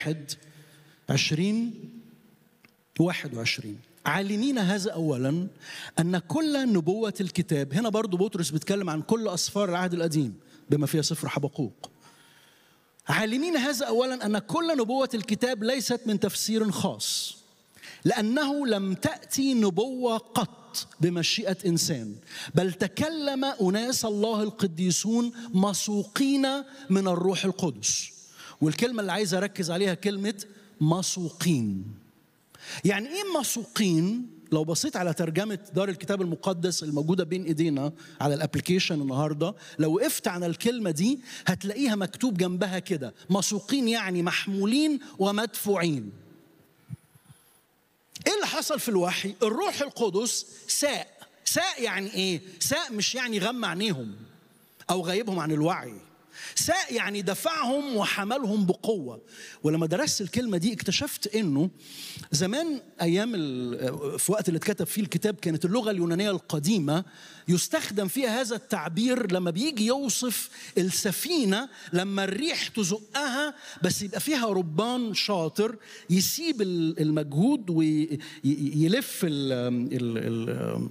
واحد عشرين واحد وعشرين عالمين هذا أولا أن كل نبوة الكتاب هنا برضو بطرس بيتكلم عن كل أسفار العهد القديم بما فيها سفر حبقوق عالمين هذا أولا أن كل نبوة الكتاب ليست من تفسير خاص لأنه لم تأتي نبوة قط بمشيئة إنسان بل تكلم أناس الله القديسون مسوقين من الروح القدس والكلمة اللي عايز أركز عليها كلمة مسوقين يعني إيه مسوقين لو بصيت على ترجمة دار الكتاب المقدس الموجودة بين إيدينا على الابلكيشن النهاردة لو وقفت على الكلمة دي هتلاقيها مكتوب جنبها كده مسوقين يعني محمولين ومدفوعين ايه اللي حصل في الوحي الروح القدس ساء ساء يعني ايه ساء مش يعني غمى عينيهم او غيبهم عن الوعي ساء يعني دفعهم وحملهم بقوة ولما درست الكلمة دي اكتشفت انه زمان ايام في وقت اللي اتكتب فيه الكتاب كانت اللغة اليونانية القديمة يستخدم فيها هذا التعبير لما بيجي يوصف السفينة لما الريح تزقها بس يبقى فيها ربان شاطر يسيب المجهود ويلف ال ال ال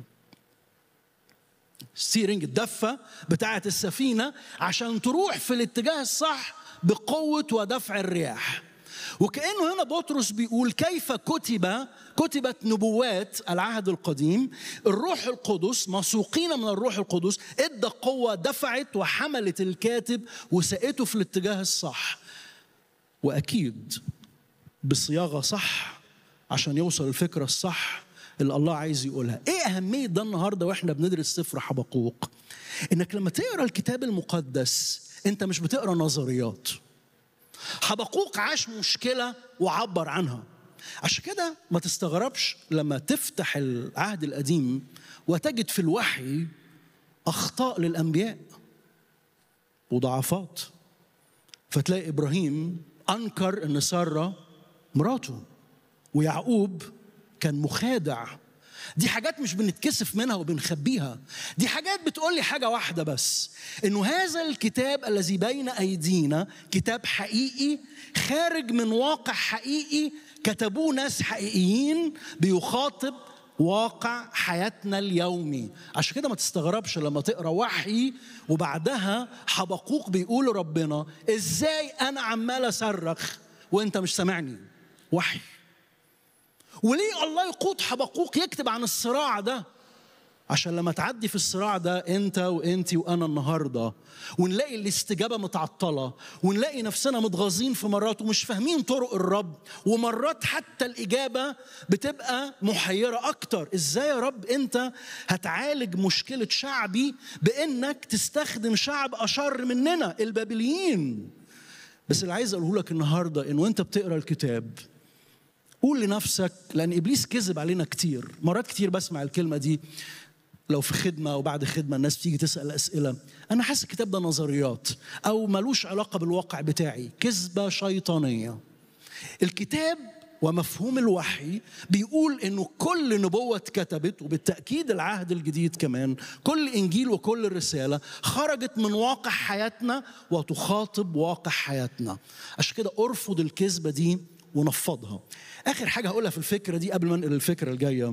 ستيرنج الدفة بتاعة السفينة عشان تروح في الاتجاه الصح بقوة ودفع الرياح وكأنه هنا بطرس بيقول كيف كتب كتبت نبوات العهد القديم الروح القدس مسوقين من الروح القدس ادى قوة دفعت وحملت الكاتب وسقته في الاتجاه الصح وأكيد بصياغة صح عشان يوصل الفكرة الصح اللي الله عايز يقولها ايه اهميه ده النهارده واحنا بندرس سفر حبقوق انك لما تقرا الكتاب المقدس انت مش بتقرا نظريات حبقوق عاش مشكله وعبر عنها عشان كده ما تستغربش لما تفتح العهد القديم وتجد في الوحي اخطاء للانبياء وضعفات فتلاقي ابراهيم انكر ان ساره مراته ويعقوب كان مخادع دي حاجات مش بنتكسف منها وبنخبيها دي حاجات بتقول لي حاجه واحده بس انه هذا الكتاب الذي بين ايدينا كتاب حقيقي خارج من واقع حقيقي كتبوه ناس حقيقيين بيخاطب واقع حياتنا اليومي عشان كده ما تستغربش لما تقرا وحي وبعدها حبقوق بيقول ربنا ازاي انا عمال اصرخ وانت مش سامعني وحي وليه الله يقود حبقوق يكتب عن الصراع ده عشان لما تعدي في الصراع ده انت وانتي وانا النهارده ونلاقي الاستجابه متعطله ونلاقي نفسنا متغاظين في مرات ومش فاهمين طرق الرب ومرات حتى الاجابه بتبقى محيره اكتر ازاي يا رب انت هتعالج مشكله شعبي بانك تستخدم شعب اشر مننا البابليين بس اللي عايز اقوله لك النهارده انه انت بتقرا الكتاب قول لنفسك لان ابليس كذب علينا كتير مرات كتير بسمع الكلمه دي لو في خدمه وبعد خدمه الناس تيجي تسال اسئله انا حاسس الكتاب ده نظريات او ملوش علاقه بالواقع بتاعي كذبه شيطانيه الكتاب ومفهوم الوحي بيقول انه كل نبوه اتكتبت وبالتاكيد العهد الجديد كمان كل انجيل وكل الرساله خرجت من واقع حياتنا وتخاطب واقع حياتنا عشان كده ارفض الكذبه دي ونفضها اخر حاجه هقولها في الفكره دي قبل ما انقل الفكره الجايه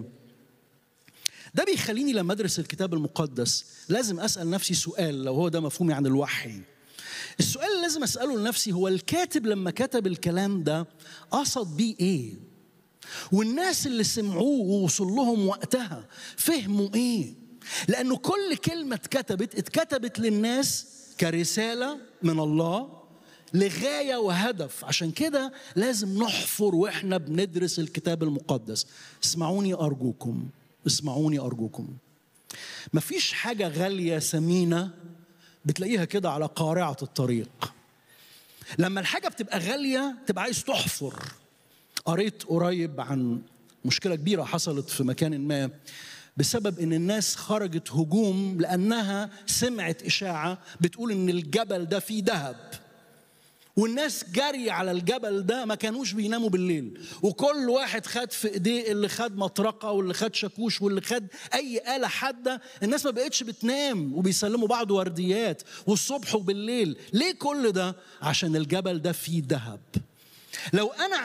ده بيخليني لما ادرس الكتاب المقدس لازم اسال نفسي سؤال لو هو ده مفهومي عن الوحي السؤال اللي لازم اساله لنفسي هو الكاتب لما كتب الكلام ده قصد بيه ايه والناس اللي سمعوه ووصل لهم وقتها فهموا ايه لانه كل كلمه اتكتبت اتكتبت للناس كرساله من الله لغايه وهدف عشان كده لازم نحفر واحنا بندرس الكتاب المقدس اسمعوني ارجوكم اسمعوني ارجوكم مفيش حاجه غاليه ثمينه بتلاقيها كده على قارعه الطريق لما الحاجه بتبقى غاليه تبقى عايز تحفر قريت قريب عن مشكله كبيره حصلت في مكان ما بسبب ان الناس خرجت هجوم لانها سمعت اشاعه بتقول ان الجبل ده فيه ذهب والناس جري على الجبل ده ما كانوش بيناموا بالليل وكل واحد خد في ايديه اللي خد مطرقه واللي خد شاكوش واللي خد اي اله حاده الناس ما بقتش بتنام وبيسلموا بعض ورديات والصبح وبالليل ليه كل ده عشان الجبل ده فيه ذهب لو انا